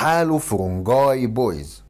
تحالف رونجاي بويز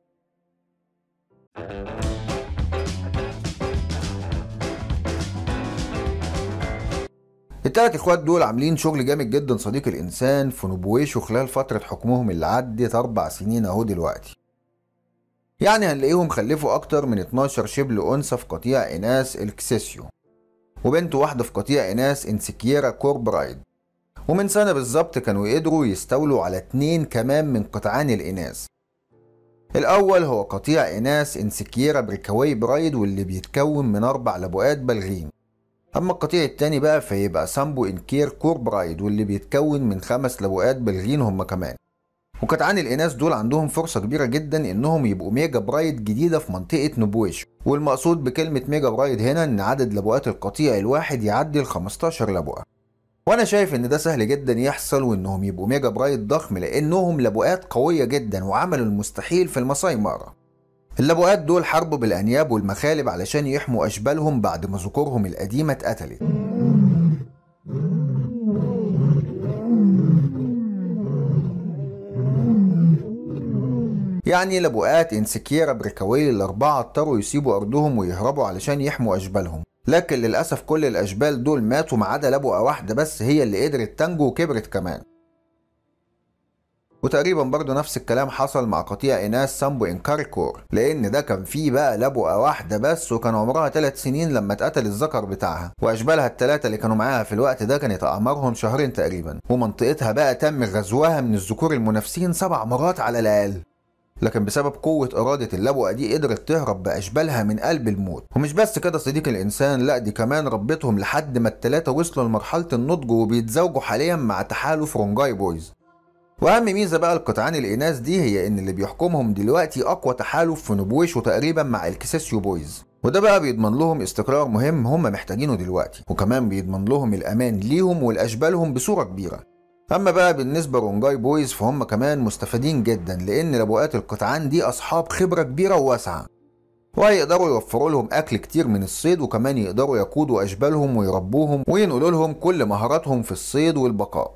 التلات اخوات دول عاملين شغل جامد جدا صديق الانسان في نوبويشو خلال فترة حكمهم اللي عدت اربع سنين اهو دلوقتي يعني هنلاقيهم خلفوا اكتر من 12 شبل انثى في قطيع اناث الكسيسيو وبنت واحدة في قطيع اناث انسكيرا كوربرايد ومن سنة بالظبط كانوا يقدروا يستولوا على اتنين كمان من قطعان الاناث الأول هو قطيع إناث إنسكيرا بريكاوي برايد واللي بيتكون من أربع لبؤات بالغين أما القطيع التاني بقى فيبقى سامبو إنكير كور برايد واللي بيتكون من خمس لبؤات بالغين هما كمان وقطعان الإناث دول عندهم فرصة كبيرة جدا إنهم يبقوا ميجا برايد جديدة في منطقة نوبويش والمقصود بكلمة ميجا برايد هنا إن عدد لبؤات القطيع الواحد يعدي ال 15 لبؤة وانا شايف ان ده سهل جدا يحصل وانهم يبقوا ميجا برايد ضخم لانهم لبؤات قوية جدا وعملوا المستحيل في المصاي مارا اللبؤات دول حاربوا بالانياب والمخالب علشان يحموا اشبالهم بعد ما ذكورهم القديمة اتقتلت يعني لبؤات انسكيرا بريكاوي الاربعة اضطروا يسيبوا ارضهم ويهربوا علشان يحموا اشبالهم لكن للأسف كل الأشبال دول ماتوا ما عدا لبؤة واحدة بس هي اللي قدرت تنجو وكبرت كمان وتقريبا برضه نفس الكلام حصل مع قطيع إناث سامبو إنكاريكور لأن ده كان فيه بقى لبؤة واحدة بس وكان عمرها ثلاث سنين لما اتقتل الذكر بتاعها وأشبالها الثلاثة اللي كانوا معاها في الوقت ده كانت أعمارهم شهرين تقريبا ومنطقتها بقى تم غزوها من الذكور المنافسين سبع مرات على الأقل لكن بسبب قوة إرادة اللبؤة دي قدرت تهرب بأشبالها من قلب الموت ومش بس كده صديق الإنسان لا دي كمان ربتهم لحد ما التلاتة وصلوا لمرحلة النضج وبيتزوجوا حاليا مع تحالف رونجاي بويز واهم ميزه بقى القطعان الاناث دي هي ان اللي بيحكمهم دلوقتي اقوى تحالف في نوبويشو تقريبا مع الكسيسيو بويز وده بقى بيضمن لهم استقرار مهم هم محتاجينه دلوقتي وكمان بيضمن لهم الامان ليهم ولاشبالهم بصوره كبيره اما بقى بالنسبه لرونجاي بويز فهم كمان مستفيدين جدا لان لبؤات القطعان دي اصحاب خبره كبيره وواسعه وهيقدروا يوفروا لهم اكل كتير من الصيد وكمان يقدروا يقودوا اشبالهم ويربوهم وينقلوا لهم كل مهاراتهم في الصيد والبقاء